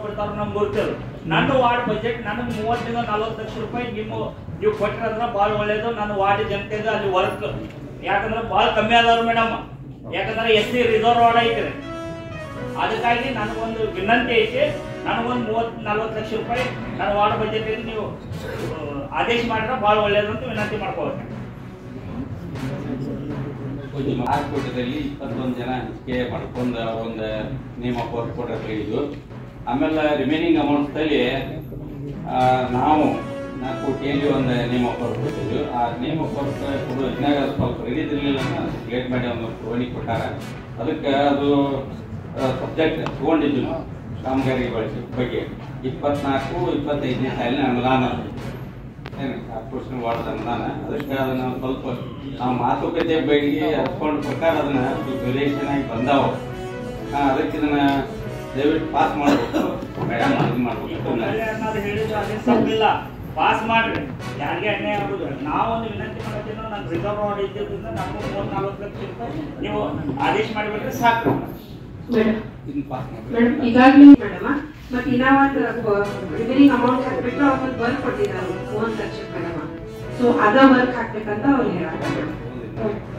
ಬಿಡ್ತಾರೋ ನಮ್ಗೆ ಗೊತ್ತಿಲ್ಲ ನನ್ನ ವಾರ್ಡ್ ಬಜೆಟ್ ನನಗೆ ಮೂವತ್ತರಿಂದ ನಲ್ವತ್ತು ಲಕ್ಷ ರೂಪಾಯಿ ನಿಮ್ಮ ನೀವು ಕೊಟ್ಟಿರೋದ್ರ ಭಾಳ ಒಳ್ಳೇದು ನನ್ನ ವಾರ್ಡ್ ಜನತೆಗೆ ಅಲ್ಲಿ ವರ್ಕ್ ಯಾಕಂದ್ರೆ ಭಾಳ ಕಮ್ಮಿ ಅದಾವ್ರು ಮೇಡಮ್ ಯಾಕಂದ್ರೆ ಎಸ್ ಸಿ ರಿಸರ್ವ್ ವಾರ್ಡ್ ಐತ್ರಿ ಅದಕ್ಕಾಗಿ ನನಗೊಂದು ವಿನಂತಿ ಐತಿ ನನಗೊಂದು ಮೂವತ್ತು ನಲ್ವತ್ತು ಲಕ್ಷ ರೂಪಾಯಿ ನನ್ನ ವಾರ್ಡ್ ಬಜೆಟ್ ನೀವು ಆ, ಆದೇಶ ಮಾಡಿದ್ರೆ ಭಾಳ ಒಳ್ಳೇದು ಅಂತ ವಿನಂತಿ ಮಾಡ್ಕೋಬೇಕು ಆರ್ಕೋಟದಲ್ಲಿ ಇಪ್ಪತ್ತೊಂದು ಜನ ಹಂಚಿಕೆ ಮಾಡ್ಕೊಂಡು ಒಂದು ನೇಮಕ ಕೊಟ್ಟರೆ ಇದು ಆಮೇಲೆ ರಿಮೈನಿಂಗ್ ಅಮೌಂಟ್ದಲ್ಲಿ ನಾವು ನಾಲ್ಕು ಕೋಟಿಯಲ್ಲಿ ಒಂದು ನೇಮಕ ಕೊಟ್ಟಿದ್ವಿ ಆ ನೇಮಕ ಕೊಡೋ ಇದ್ನಾಗ ಅದು ಸ್ವಲ್ಪ ಹಿಡಿದಿರಲಿಲ್ಲ ಲೇಟ್ ಮಾಡಿ ಒಂದು ಪುರವಣಿ ಕೊಟ್ಟಾರ ಅದಕ್ಕೆ ಅದು ಸಬ್ಜೆಕ್ಟ್ ತಗೊಂಡಿದ್ವಿ ನಾವು ಕಾಮಗಾರಿ ಬಳಸಿ ಬಗ್ಗೆ ಇಪ್ಪತ್ನಾಲ್ಕು ಇಪ್ಪತ್ತೈದನೇ ಸಾಲಿನ ಅನುದಾನ ಅದು. ಏನು ಕಾರ್ಪೊರೇಷನ್ ವಾರ್ಡ್ ಅನುದಾನ ಅದಕ್ಕೆ ಅದನ್ನ ಸ್ವಲ್ಪ ನಾವು ಮಾತುಕತೆ ಬೇಡಿಕೆ ಹಚ್ಕೊಂಡ ಪ್ರಕಾರ ಅದನ್ನ ಡ್ಯೂರೇಷನ್ ಆಗಿ ಬಂದಾವ ಹಾ, ಅದಕ್ಕೆ ಇದನ್ನ ದಯವಿಟ್ಟು ಪಾಸ್ ಮಾಡ್ಬೇಕು ಮೇಡಮ್ ಇದು ಮಾಡ್ಬೇಕು ಒಳ್ಳೆ ಅನ್ನೋದು ಹೇಳಿದ್ರೆ ಅದೇನ್ ತಪ್ಪಿಲ್ಲ ಪಾಸ್ ಮಾಡ್ರಿ ಯಾರಿಗೆ ಅನ್ಯಾಯ ಆಗುದು ನಾವೊಂದು ವಿನಂತಿ ಮಾಡೋದೇನೋ ನಾನು ರಿಸರ್ವ್ ವಾರ್ಡ್ ಇದ್ದಿದ್ದರಿಂದ ನಮಗೂ ಮೂವತ್ತು ನಲ್ವತ್ತು ಲಕ್ಷ ರೂಪಾಯಿ ನೀವು ಆದೇಶ ಮಾಡಿಬಿಟ್ರೆ ಸಾಕು ಮೇಡಮ್ ಇದನ್ನ ಪಾಸ್ ಮಾಡ್ಬೇಕು ಮೇಡಮ್ ಈಗಾಗಲೇ ಮೇಡಮ್ ಮತ್ತೆ ಇನ್ನ ಒಂದು ರಿಮೈನಿಂಗ್ ಅಮೌಂಟ್ ಹಾಕ್ಬಿಟ್ಟು ಅವ್ರು ವರ್ಕ್ ಕೊಟ್ಟಿದ್ದಾರೆ ಮೂವತ್ತು ಲಕ್ಷ ಮೇಡಮ್ ಸೊ ಅದ ವರ್ಕ್ ಹಾಕ್ಬೇಕಂತ ಅವ್ರು ಹೇಳ್ತಾರೆ ಮೇಡಮ್